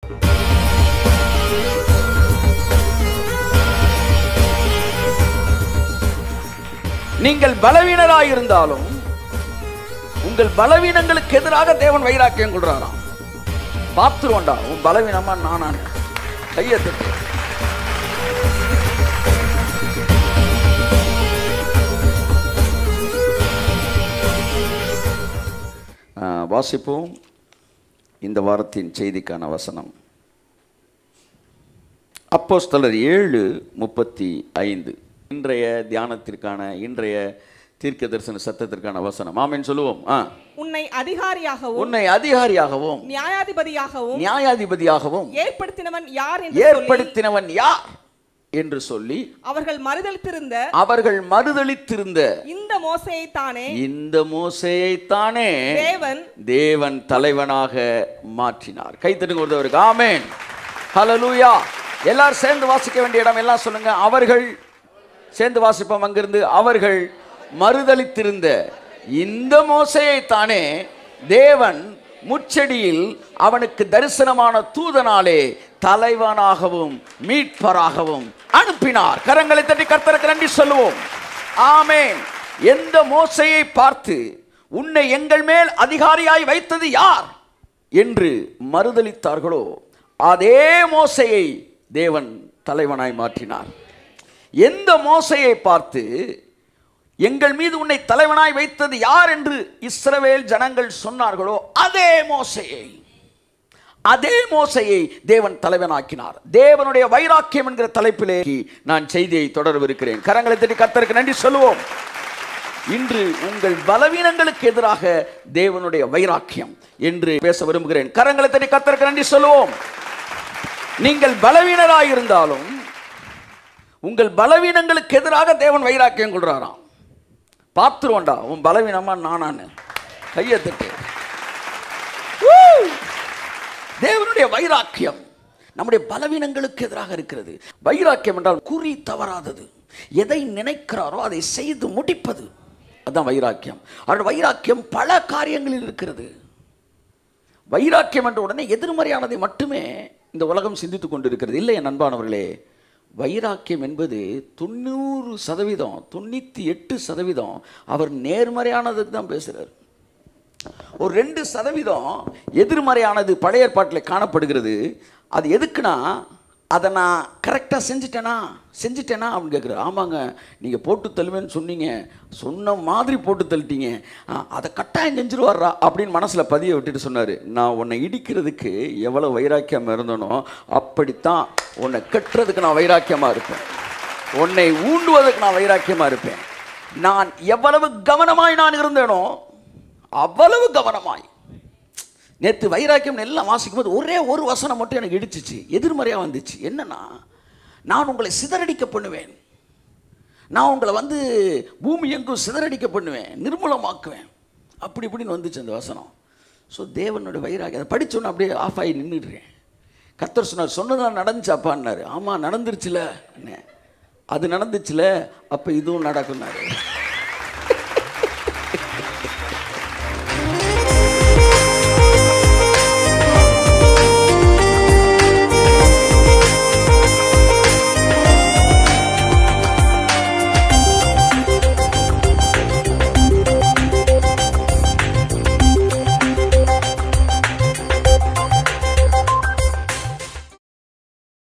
நீங்கள் பலவீனராயிருந்தாலும் உங்கள் பலவீனங்களுக்கு எதிராக தேவன் வைராக்கியம் கொள்றாராம் பார்த்துருவோண்டா உன் பலவீனமா நானான் கையை தட்டு ஆ, வாசிப்போம் இந்த வாரத்தின் செய்திக்கான வசனம் அப்போஸ்தலர் ஏழு முப்பத்தி ஐந்து இன்றைய தியானத்திற்கான இன்றைய தீர்க்க தரிசன சத்தத்திற்கான வசனம் ஆமென் சொல்லுவோம் ஆ உன்னை அதிகாரியாகவும் உன்னை அதிகாரியாகவும் நியாயாதிபதியாகவும் நியாயாதிபதியாகவும் ஏற்படுத்தினவன் யார் என்று சொல்லி ஏற்படுத்தினவன் யார் என்று சொல்லி அவர்கள் மறுதளித்திருந்த அவர்கள் மறுதளித்திருந்த இந்த மோசையை தானே இந்த மோசையைத்தானே தேவன் தேவன் தலைவனாக மாற்றினார் கைத்தட்டுங்க ஒருத்தவருக்கு ஆமென் ஹalleluya எல்லாரும் சேர்ந்து வாசிக்க வேண்டிய இடம் எல்லாம் சொல்லுங்க அவர்கள் சேர்ந்து வாசிப்போம் அங்கிருந்து அவர்கள் மறுதலித்திருந்த இந்த மோசையை தானே தேவன் முச்செடியில் அவனுக்கு தரிசனமான தூதனாலே தலைவனாகவும் மீட்பராகவும் அனுப்பினார் கரங்களை தட்டி கர்த்தருக்கு நன்றி சொல்லுவோம் ஆமென் எந்த மோசையை பார்த்து உன்னை எங்கள் மேல் அதிகாரியாய் வைத்தது யார் என்று மறுதலித்தார்களோ அதே மோசையை தேவன் தலைவனாய் மாற்றினார் எந்த மோசையை பார்த்து எங்கள் மீது உன்னை தலைவனாய் வைத்தது யார் என்று இஸ்ரவேல் ஜனங்கள் சொன்னார்களோ அதே மோசையை அதே மோசையை தேவன் தலைவனாக்கினார் தேவனுடைய வைராக்கியம் என்கிற தலைப்பிலே நான் செய்தியை தொடரவிருக்கிறேன் கரங்களை தட்டி கர்த்தருக்கு நன்றி சொல்லுவோம் இன்று உங்கள் பலவீனங்களுக்கு எதிராக தேவனுடைய வைராக்கியம் என்று பேச விரும்புகிறேன் கரங்களை தட்டி கர்த்தருக்கு நன்றி சொல்லுவோம் நீங்கள் பலவீனராயிருந்தாலும் உங்கள் பலவீனங்களுக்கு எதிராக தேவன் வைராக்கியம் கொள்றாராம் பார்த்துருவோண்டா உன் பலவீனமா நானான்னு கையை தட்டு Woo! தேவனுடைய வைராக்கியம் நம்முடைய பலவீனங்களுக்கு எதிராக இருக்கிறது வைராக்கியம் என்றால் குறி தவறாதது எதை நினைக்கிறாரோ அதை செய்து முடிப்பது அதுதான் வைராக்கியம் அவருடைய வைராக்கியம் பல காரியங்களில் இருக்கிறது வைராக்கியம் என்ற உடனே எதிர்மறையானதை மட்டுமே இந்த உலகம் சிந்தித்துக் கொண்டிருக்கிறது இல்லை என் அன்பானவர்களே வைராக்கியம் என்பது தொண்ணூறு சதவீதம் தொண்ணூற்றி எட்டு சதவீதம் அவர் நேர்மறையானதுக்கு தான் பேசுகிறார் ஒரு ரெண்டு சதவீதம் எதிர்மறையானது பழைய ஏற்பாட்டில் காணப்படுகிறது அது எதுக்குன்னா அதை நான் கரெக்டாக செஞ்சுட்டேனா செஞ்சுட்டேனா அப்படின்னு கேட்குறாரு ஆமாங்க நீங்கள் போட்டு தள்ளுவேன்னு சொன்னீங்க சொன்ன மாதிரி போட்டு தள்ளிட்டீங்க ஆ, அதை கட்டாயம் செஞ்சுருவாரா அப்படின்னு மனசில் பதிய விட்டுட்டு சொன்னார் நான் உன்னை இடிக்கிறதுக்கு எவ்வளோ வைராக்கியம் இருந்தனோ அப்படித்தான் உன்னை கட்டுறதுக்கு நான் வைராக்கியமாக இருப்பேன் உன்னை ஊண்டுவதற்கு நான் வைராக்கியமாக இருப்பேன் நான் எவ்வளவு கவனமாய் நான் இருந்தேனோ அவ்வளவு கவனமாய் நேற்று வைராக்கியம் எல்லாம் வாசிக்கும் போது ஒரே ஒரு வசனம் மட்டும் எனக்கு இடிச்சிச்சு எதிர்மறையாக வந்துச்சு என்னன்னா நான் உங்களை சிதறடிக்க பண்ணுவேன் நான் உங்களை வந்து பூமி எங்கும் சிதறடிக்க பண்ணுவேன் நிர்மூலமாக்குவேன் அப்படி இப்படின்னு வந்துச்சு அந்த வசனம் ஸோ தேவனுடைய வைராக்கியம் அதை படிச்சோன்னு அப்படியே ஆஃப் ஆகி நின்றுடுறேன் கத்தர் சொன்னார் சொன்னதான் நடந்துச்சாப்பான்னாரு ஆமாம் நடந்துருச்சுல என்ன அது நடந்துச்சுல அப்போ இதுவும் நடக்கும்னாரு